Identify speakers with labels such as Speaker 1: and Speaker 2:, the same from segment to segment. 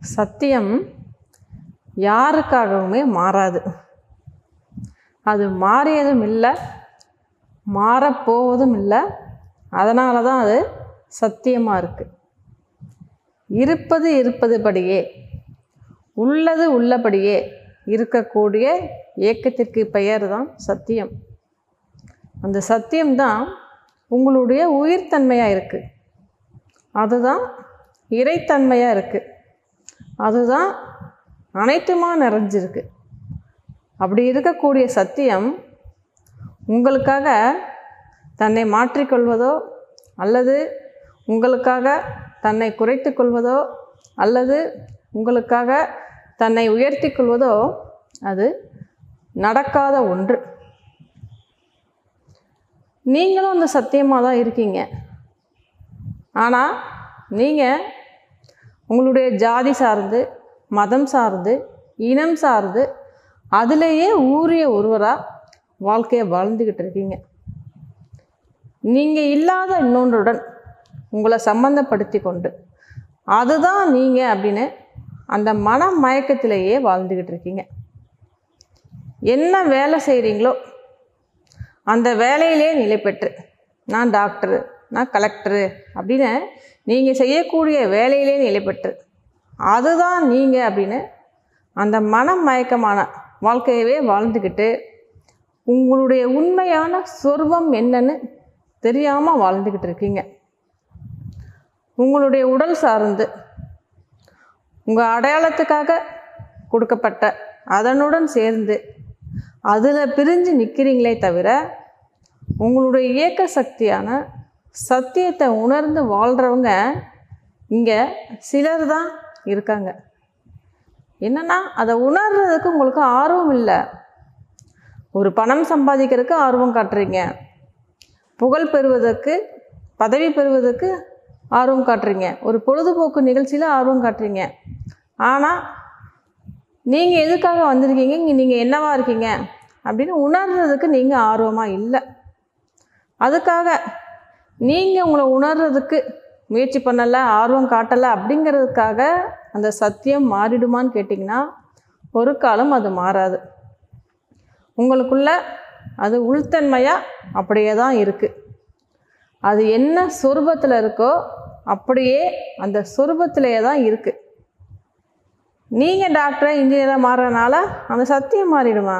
Speaker 1: சத்தியம் யாருக்காகவுமே மாறாது அது மாறியதும் இல்லை மாறப்போவதும் இல்லை அதனால தான் அது சத்தியமாக இருக்குது இருப்பது இருப்பதுபடியே உள்ளது உள்ளபடியே இருக்கக்கூடிய இயக்கத்திற்கு பெயர் தான் சத்தியம் அந்த சத்தியம்தான் உங்களுடைய உயிர்த்தன்மையாக இருக்குது அதுதான் இறைத்தன்மையாக இருக்குது அதுதான் அனைத்துமா நிறைஞ்சிருக்கு அப்படி இருக்கக்கூடிய சத்தியம் உங்களுக்காக தன்னை மாற்றிக்கொள்வதோ அல்லது உங்களுக்காக தன்னை குறைத்து கொள்வதோ அல்லது உங்களுக்காக தன்னை உயர்த்தி கொள்வதோ அது நடக்காத ஒன்று நீங்களும் அந்த சத்தியமாக தான் இருக்கீங்க ஆனால் நீங்கள் உங்களுடைய ஜாதி சார்ந்து மதம் சார்ந்து இனம் சார்ந்து அதிலேயே ஊறிய ஒருவராக வாழ்க்கையை வாழ்ந்துக்கிட்டு இருக்கீங்க நீங்கள் இல்லாத இன்னொன்றுடன் உங்களை சம்பந்தப்படுத்தி கொண்டு அதுதான் நீங்கள் அப்படின்னு அந்த மன மயக்கத்திலேயே வாழ்ந்துக்கிட்டு இருக்கீங்க என்ன வேலை செய்கிறீங்களோ அந்த வேலையிலே நிலை பெற்று நான் டாக்டரு நான் கலெக்டரு அப்படின்னு நீங்கள் செய்யக்கூடிய வேலையிலே நிலை பெற்று அதுதான் நீங்கள் அப்படின்னு அந்த மன மயக்கமான வாழ்க்கையவே வாழ்ந்துக்கிட்டு உங்களுடைய உண்மையான சொர்வம் என்னன்னு தெரியாமல் வாழ்ந்துக்கிட்டு இருக்கீங்க உங்களுடைய உடல் சார்ந்து உங்கள் அடையாளத்துக்காக கொடுக்கப்பட்ட அதனுடன் சேர்ந்து அதில் பிரிஞ்சு நிற்கிறீங்களே தவிர உங்களுடைய இயக்க சக்தியான சத்தியத்தை உணர்ந்து வாழ்கிறவங்க இங்கே சிலர் தான் இருக்காங்க என்னென்னா அதை உணர்றதுக்கு உங்களுக்கு ஆர்வம் இல்லை ஒரு பணம் சம்பாதிக்கிறதுக்கு ஆர்வம் காட்டுறீங்க புகழ் பெறுவதற்கு பதவி பெறுவதற்கு ஆர்வம் காட்டுறீங்க ஒரு பொழுதுபோக்கு நிகழ்ச்சியில் ஆர்வம் காட்டுறீங்க ஆனால் நீங்கள் எதுக்காக வந்திருக்கீங்க இங்கே நீங்கள் என்னவா இருக்கீங்க அப்படின்னு உணர்றதுக்கு நீங்கள் ஆர்வமாக இல்லை அதுக்காக நீங்கள் உங்களை உணர்றதுக்கு முயற்சி பண்ணலை ஆர்வம் காட்டலை அப்படிங்கிறதுக்காக அந்த சத்தியம் மாறிடுமான்னு கேட்டிங்கன்னா ஒரு காலம் அது மாறாது உங்களுக்குள்ள அது உள்தன்மையாக அப்படியே தான் இருக்குது அது என்ன சொரூபத்தில் இருக்கோ அப்படியே அந்த சொரூபத்திலேயே தான் இருக்குது நீங்கள் டாக்டராக இன்ஜினியராக மாறுறதுனால அந்த சத்தியம் மாறிடுமா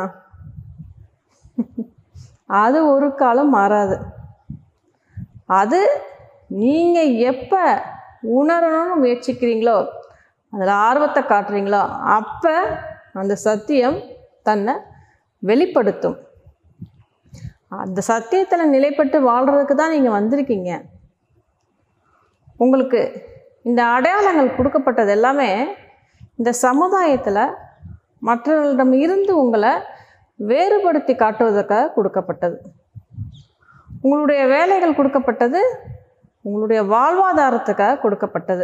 Speaker 1: அது ஒரு காலம் மாறாது அது நீங்கள் எப்போ உணரணும்னு முயற்சிக்கிறீங்களோ அதில் ஆர்வத்தை காட்டுறீங்களோ அப்போ அந்த சத்தியம் தன்னை வெளிப்படுத்தும் அந்த சத்தியத்தில் நிலைப்பட்டு வாழ்கிறதுக்கு தான் நீங்கள் வந்திருக்கீங்க உங்களுக்கு இந்த அடையாளங்கள் கொடுக்கப்பட்டது எல்லாமே இந்த சமுதாயத்தில் மற்றவர்களிடம் இருந்து உங்களை வேறுபடுத்தி காட்டுவதற்காக கொடுக்கப்பட்டது உங்களுடைய வேலைகள் கொடுக்கப்பட்டது உங்களுடைய வாழ்வாதாரத்துக்காக கொடுக்கப்பட்டது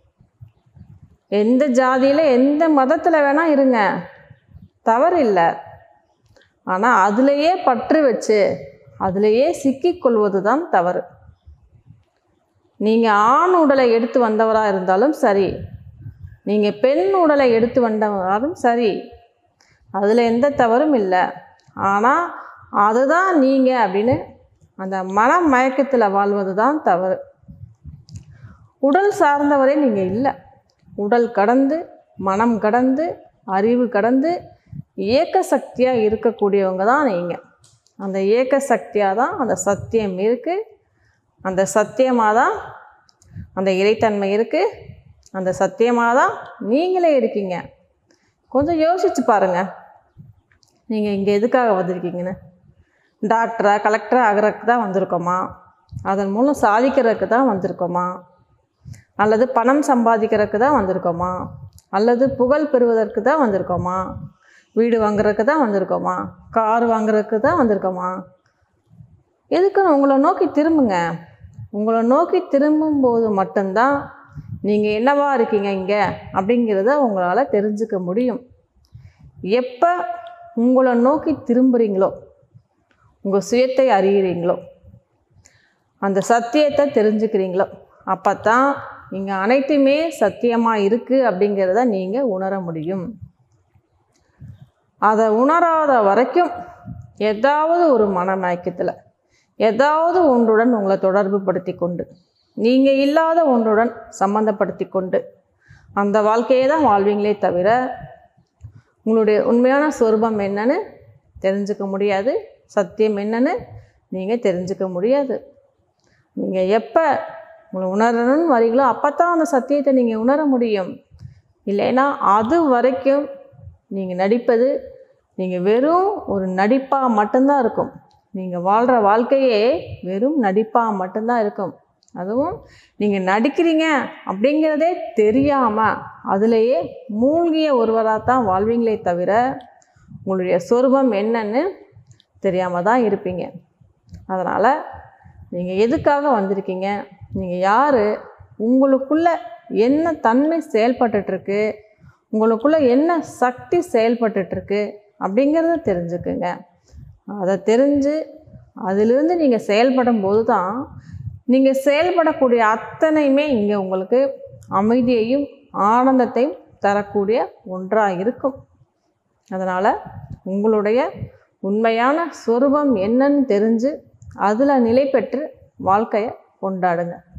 Speaker 1: எந்த ஜாதியில் எந்த மதத்தில் வேணால் இருங்க தவறு இல்லை ஆனால் அதிலேயே பற்று வச்சு அதிலேயே சிக்கிக்கொள்வது தான் தவறு நீங்கள் ஆண் உடலை எடுத்து வந்தவராக இருந்தாலும் சரி நீங்கள் பெண் உடலை எடுத்து வந்தவராலும் சரி அதில் எந்த தவறும் இல்லை ஆனால் அதுதான் நீங்கள் அப்படின்னு அந்த மன மயக்கத்தில் வாழ்வது தான் தவறு உடல் சார்ந்தவரே நீங்கள் இல்லை உடல் கடந்து மனம் கடந்து அறிவு கடந்து இயக்க சக்தியாக இருக்கக்கூடியவங்க தான் நீங்கள் அந்த இயக்க சக்தியாக தான் அந்த சத்தியம் இருக்குது அந்த சத்தியமாக தான் அந்த இறைத்தன்மை இருக்குது அந்த சத்தியமாக தான் நீங்களே இருக்கீங்க கொஞ்சம் யோசிச்சு பாருங்கள் நீங்கள் இங்கே எதுக்காக வந்திருக்கீங்கன்னு டாக்டரா கலெக்டராக ஆகிறதுக்கு தான் வந்திருக்கோமா அதன் மூலம் சாதிக்கிறதுக்கு தான் வந்திருக்கோமா அல்லது பணம் சம்பாதிக்கிறதுக்கு தான் வந்திருக்கோமா அல்லது புகழ் பெறுவதற்கு தான் வந்திருக்கோமா வீடு வாங்குறதுக்கு தான் வந்திருக்கோமா கார் வாங்குறதுக்கு தான் வந்திருக்கோமா எதுக்குன்னு உங்களை நோக்கி திரும்புங்க உங்களை நோக்கி திரும்பும்போது மட்டும்தான் நீங்கள் என்னவா இருக்கீங்க இங்கே அப்படிங்கிறத உங்களால் தெரிஞ்சுக்க முடியும் எப்போ உங்களை நோக்கி திரும்புகிறீங்களோ உங்கள் சுயத்தை அறிகிறீங்களோ அந்த சத்தியத்தை தெரிஞ்சுக்கிறீங்களோ அப்போ தான் இங்கே அனைத்துமே சத்தியமாக இருக்குது அப்படிங்கிறத நீங்கள் உணர முடியும் அதை உணராத வரைக்கும் ஏதாவது ஒரு மனமயக்கத்தில் ஏதாவது ஒன்றுடன் உங்களை தொடர்பு படுத்தி கொண்டு நீங்கள் இல்லாத ஒன்றுடன் சம்மந்தப்படுத்தி கொண்டு அந்த வாழ்க்கையை தான் வாழ்வீங்களே தவிர உங்களுடைய உண்மையான சொரூபம் என்னன்னு தெரிஞ்சுக்க முடியாது சத்தியம் என்னன்னு நீங்கள் தெரிஞ்சுக்க முடியாது நீங்கள் எப்போ உங்களை உணரணும்னு வரீங்களோ அப்போ தான் அந்த சத்தியத்தை நீங்கள் உணர முடியும் இல்லைன்னா அது வரைக்கும் நீங்கள் நடிப்பது நீங்கள் வெறும் ஒரு நடிப்பாக மட்டும்தான் இருக்கும் நீங்கள் வாழ்கிற வாழ்க்கையே வெறும் நடிப்பாக மட்டும்தான் இருக்கும் அதுவும் நீங்கள் நடிக்கிறீங்க அப்படிங்கிறதே தெரியாமல் அதிலேயே மூழ்கிய ஒருவராக தான் வாழ்வீங்களே தவிர உங்களுடைய சொரூபம் என்னன்னு தெரியாமல் தான் இருப்பீங்க அதனால் நீங்கள் எதுக்காக வந்திருக்கீங்க நீங்கள் யார் உங்களுக்குள்ள என்ன தன்மை செயல்பட்டுட்ருக்கு உங்களுக்குள்ள என்ன சக்தி செயல்பட்டுட்ருக்கு அப்படிங்கிறத தெரிஞ்சுக்குங்க அதை தெரிஞ்சு அதிலிருந்து நீங்கள் செயல்படும் போது தான் நீங்கள் செயல்படக்கூடிய அத்தனையுமே இங்கே உங்களுக்கு அமைதியையும் ஆனந்தத்தையும் தரக்கூடிய ஒன்றாக இருக்கும் அதனால் உங்களுடைய உண்மையான சொரூபம் என்னன்னு தெரிஞ்சு அதில் நிலை பெற்று வாழ்க்கையை கொண்டாடுங்க